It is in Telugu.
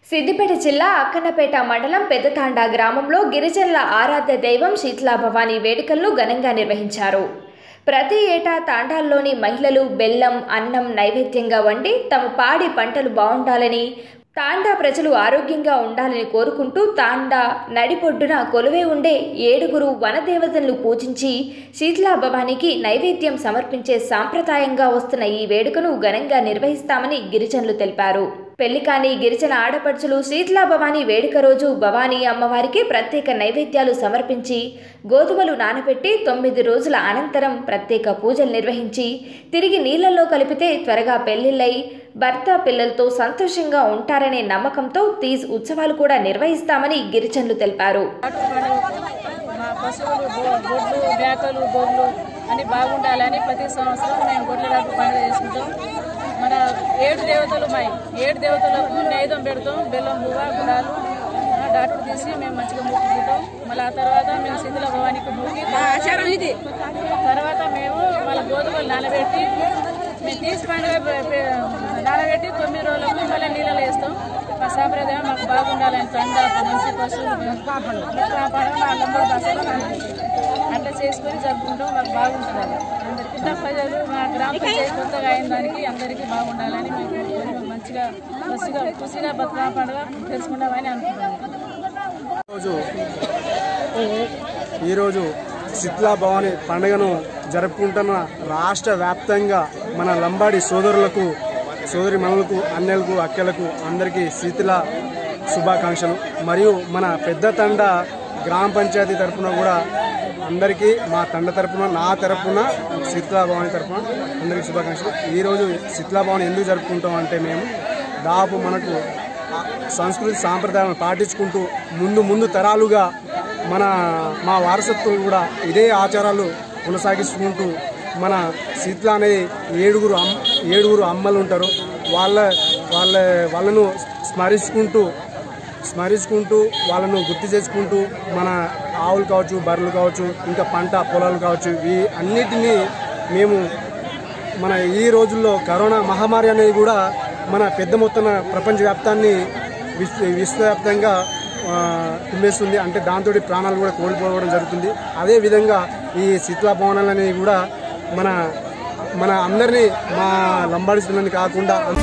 సిద్దిపేట జిల్లా అక్కన్నపేట మండలం పెద్దతాండా గ్రామంలో గిరిజనుల ఆరాధ్య దైవం శీతలా భవానీ వేడుకలను ఘనంగా నిర్వహించారు ప్రతి ఏటా తాండాల్లోని మహిళలు బెల్లం అన్నం నైవేద్యంగా వండి తమ పాడి పంటలు బాగుండాలని తాండా ప్రజలు ఆరోగ్యంగా ఉండాలని కోరుకుంటూ తాండా నడిపొడ్డున కొలువై ఉండే ఏడుగురు వనదేవతలను పూజించి శీతలా భవానికి నైవేద్యం సమర్పించే సాంప్రదాయంగా వస్తున్న ఈ వేడుకను ఘనంగా నిర్వహిస్తామని గిరిజనులు తెలిపారు పెళ్లి కాని గిరిజన ఆడపడుచులు శీతలా భవానీ వేడుక రోజు భవానీ అమ్మవారికి ప్రత్యేక నైవేద్యాలు సమర్పించి గోధుమలు నానబెట్టి తొమ్మిది రోజుల అనంతరం ప్రత్యేక పూజలు నిర్వహించి తిరిగి నీళ్లలో కలిపితే త్వరగా పెళ్లిళ్ళై భర్త పిల్లలతో సంతోషంగా ఉంటారనే నమ్మకంతో తీజ్ ఉత్సవాలు కూడా నిర్వహిస్తామని గిరిజనులు తెలిపారు మా పశువులు గో- గొడ్లు మేకలు గొర్రెలు అన్ని బాగుండాలని ప్రతి సంవత్సరం మేము గొడ్ల రాటు పండుగ చేసుకుంటాం మన ఏడు దేవతలు మాయి ఏడు దేవతలకు నైదం పెడతాం బెల్లం బువ్వ గుడాలు ఆ, డాటుడు తీసి మేము మంచిగా మొక్కుకుంటాం మళ్ళీ ఆ తర్వాత మేము శిథిల భవానికి మొక్కి ఆచారం ఇది తర్వాత మేము మళ్ళీ గోధుమలు నానబెట్టి మేము తీసి పండుగ పె- పె- నానబెట్టి తొమ్మిది రోజులకు మళ్ళీ నీళ్ళలో వేస్తాం మా సాంప్రదాయం మాకు బాగుండాలని తండ మంచి పశువులు కాపాడడం మా లంబడ భాషలో అట్లా చేసుకొని జరుపుకుంటాం మాకు బాగుంటుంది అది అందరికీ ఇంత ప్రజలు మా గ్రామ పంచాయతీ కొత్తగా అయిన దానికి అందరికీ బాగుండాలని మేము కోరుకుంటున్నాం. మంచిగా ఖుషిగా ఖుషిగా బతుకమ్మ పండుగ తెలుసుకుంటామని అనుకుంటున్నాం ఈరోజు ఈరోజు శిత్లా భవాని పండుగను జరుపుకుంటున్న రాష్ట్ర వ్యాప్తంగా మన లంబాడి సోదరులకు సోదరి మనులకు అన్నెలకు అక్కలకు అందరికీ శీతల శుభాకాంక్షలు మరియు మన పెద్ద తండ గ్రామ పంచాయతీ తరపున కూడా అందరికీ మా తండ తరపున నా తరపున శీతలా భవాని తరపున అందరికీ శుభాకాంక్షలు ఈరోజు శీతలా భవాని ఎందుకు జరుపుకుంటాం అంటే మేము దాదాపు మనకు ఆ సంస్కృతి సాంప్రదాయాలను పాటించుకుంటూ ముందు ముందు తరాలుగా మన మా వారసత్వం కూడా ఇదే ఆచారాలు కొనసాగిస్తుంటూ మన శీతల అనేది ఏడుగురు అమ్ ఏడుగురు అమ్మలు ఉంటారు వాళ్ళ వాళ్ళ వాళ్ళను స్మరించుకుంటూ స్మరించుకుంటూ వాళ్ళను గుర్తు చేసుకుంటూ మన ఆవులు కావచ్చు బర్రెలు కావచ్చు ఇంకా పంట పొలాలు కావచ్చు ఈ అన్నిటినీ మేము మన ఈ రోజుల్లో కరోనా మహమ్మారి అనేది కూడా మన పెద్ద మొత్తాన ప్రపంచ వ్యాప్తాన్ని విశ్వ విశ్వవ్యాప్తంగా ఆ, కుమ్మేస్తుంది అంటే దాంతో ప్రాణాలు కూడా కోల్పోవడం జరుగుతుంది అదేవిధంగా ఈ శీతలా భవనాలు అనేవి కూడా మన మన అందరినీ మా లంబాడిస్తులని కాకుండా